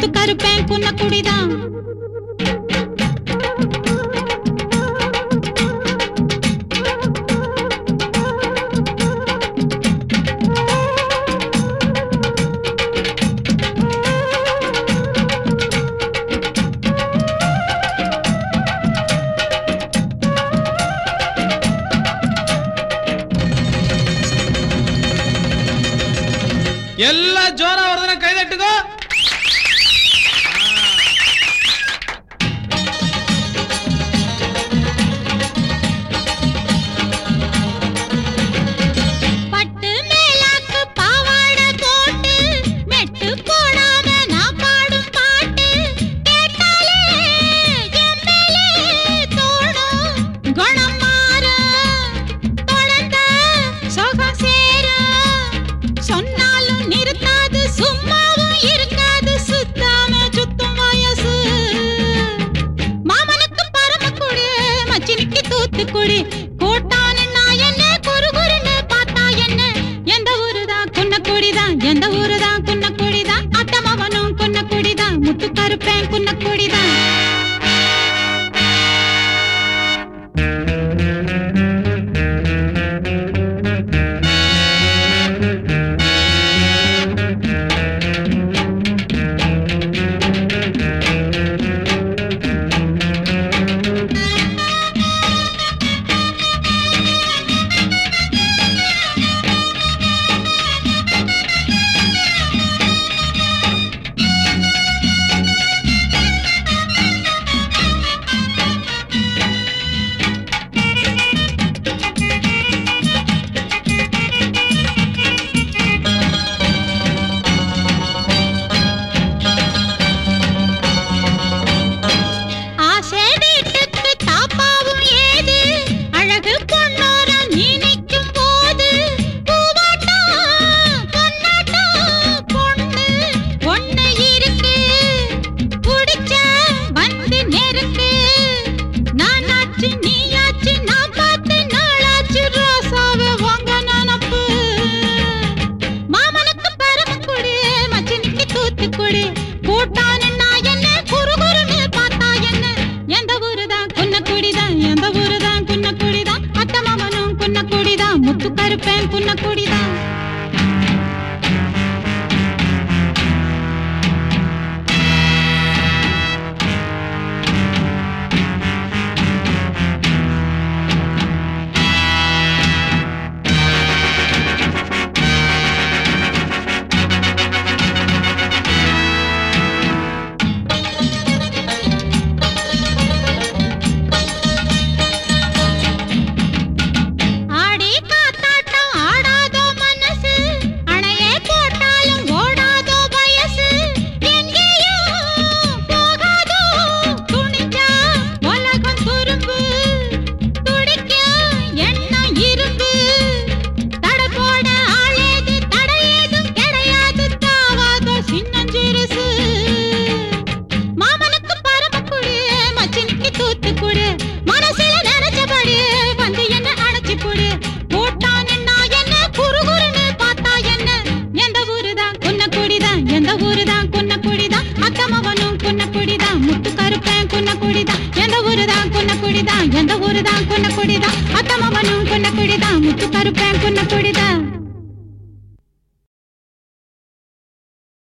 முத்து கருப்பேன் குன்ன குடிதான் எல்லாம் ஜோரா வருதுன்னா கை தட்டுக்கோ பட்டு மேலாக்கு பாவாடை போட்டு மெட்டு போடாம நான் பாடும் பாட்டு கேட்டாலே என் மேலே தோணும் குணம் மாற தொடர்ந்த சுகம் சேர சொன்னாலும் நிறுத்தாது சும்மாவும் இருக்காது சுத்தாம சுத்தும் வயசு மாமனுக்கு பரமக்குடி மச்சினிக்கு தூத்துக்குடி கூட்டான்னு நான் என்ன குறு குறுன்னு பார்த்தா என்ன எந்த ஊருதான் குன்னக்குடிதான் எந்த ஊருதான் குன்னக்குடிதான் அத்தமவனும் குன்னக்குடிதான் முத்து கருப்பேன் குன்னக்குடிதான் ஆசை வீட்டுக்கு தாப்பாவும் ஏது அழகு பொன்னோரம் நீ நிற்கும் போது பூவாட்டம் பொன்னாட்டம் பொண்ணு பொண்ணு இருக்கு புடிச்ச வந்து நெருக்கு நானாச்சு நீயாச்சு நான் பார்த்து நாளாச்சு ரோசாவை வாங்க நினப்பு மாமனுக்கு பரமக்குடி மச்சினிக்கு தூத்துக்குடி கூட்டான்னு நான் என்ன குறு குறுன்னு பார்த்தா என்ன எந்த ஊருதான் குன்னக்குடிதான் எந்த ஊருதான் குன்னக்குடிதான் அத்த மாமனும் குன்னக்குடிதான் முத்து கருப்பேன் குன்னக்குடிதான் ஆடி காத்தாட்டம் ஆடாதோ மனசு அணையே போட்டாலும் ஓடாதோ வயசு எங்கேயோ போகாதோ துணிஞ்சா உலகம் துரும்பு துடிக்க எண்ணம் இரும்பு தடை போட ஆளேது தடையேதும் கிடையாது தாவாதோ சின்னஞ்சிறுசு மாமனுக்கு பரமக்குடி மச்சினிக்கு தூத்துக்குடி மனசுல நினைச்சபடி வந்து என்ன அணைச்சு குடு போட்டான்னு நான் என்ன குறு குறுன்னு பார்த்தா என்ன எந்த ஊருதான் குன்னக்குடிதான் எந்த ஊருதான் குன்னக்குடிதான் அத்தமவனும் குன்னக்குடிதான் முத்து கருப்பேன் குன்னக்குடிதான் எந்த ஊருதான் குன்னக்குடிதான் எந்த ஊருதான் குன்னக்குடிதான் அத்தமவனும் குன்னக்குடிதான் முத்து கருப்பேன் குன்னக்குடிதான்